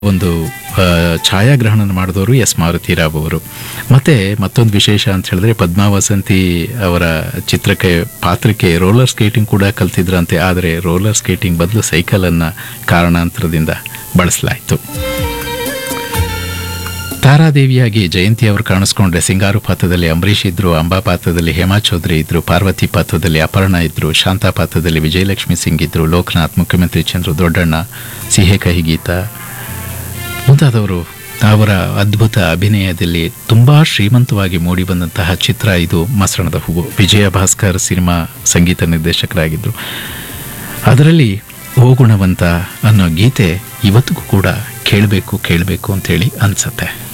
ಒಂದು ಆ, ಛಾಯಾಗ್ರಹಣ ಮಾಡಿದವರು ಎಸ್ ಮಾರುತಿ ರಾವ್ ಅವರು ಮತ್ತೆ ಮತ್ತೊಂದು ವಿಶೇಷ ಅಂತ ಹೇಳಿದ್ರೆ ಪದ್ಮಾ ವಸಂತಿ ಅವರ ಚಿತ್ರಕ್ಕೆ ಪಾತ್ರಕ್ಕೆ ರೋಲರ್ ಸ್ಕೇಟಿಂಗ್ ಕೂಡ ಕಲ್ತಿದ್ರಂತೆ ಆದರೆ ರೋಲರ್ ಸ್ಕೇಟಿಂಗ್ ಬದಲು ಸೈಕಲನ್ನು ಕಾರಣಾಂತರದಿಂದ ಬಳಸಲಾಯಿತು ತಾರಾದೇವಿಯಾಗಿ ಜಯಂತಿ ಅವರು ಕಾಣಿಸ್ಕೊಂಡ್ರೆ ಸಿಂಗಾರು ಪಾತ್ರದಲ್ಲಿ ಅಂಬರೀಷ್ ಇದ್ರು ಅಂಬಾ ಪಾತ್ರದಲ್ಲಿ ಹೇಮಾ ಚೌಧರಿ ಇದ್ರು ಪಾರ್ವತಿ ಪಾತ್ರದಲ್ಲಿ ಅಪರ್ಣ ಇದ್ರು ಶಾಂತಾ ಪಾತ್ರದಲ್ಲಿ ವಿಜಯಲಕ್ಷ್ಮಿ ಸಿಂಗ್ ಇದ್ರು ಲೋಕನಾಥ್ ಮುಖ್ಯಮಂತ್ರಿ ಚಂದ್ರು ದೊಡ್ಡಣ್ಣ ಸಿಹೆ ಕಹಿ ಗೀತಾ ಮುಂತಾದವರು ಅವರ ಅದ್ಭುತ ಅಭಿನಯದಲ್ಲಿ ತುಂಬಾ ಶ್ರೀಮಂತವಾಗಿ ಮೂಡಿಬಂದಂತಹ ಚಿತ್ರ ಇದು ಮಸಣದ ಹೂವು ವಿಜಯ ಭಾಸ್ಕರ್ ಸಿನಿಮಾ ಸಂಗೀತ ನಿರ್ದೇಶಕರಾಗಿದ್ದರು ಅದರಲ್ಲಿ ಓ ಗುಣವಂತ ಅನ್ನೋ ಗೀತೆ ಇವತ್ತಿಗೂ ಕೂಡ ಕೇಳಬೇಕು ಕೇಳಬೇಕು ಅಂತೇಳಿ ಅನ್ಸತ್ತೆ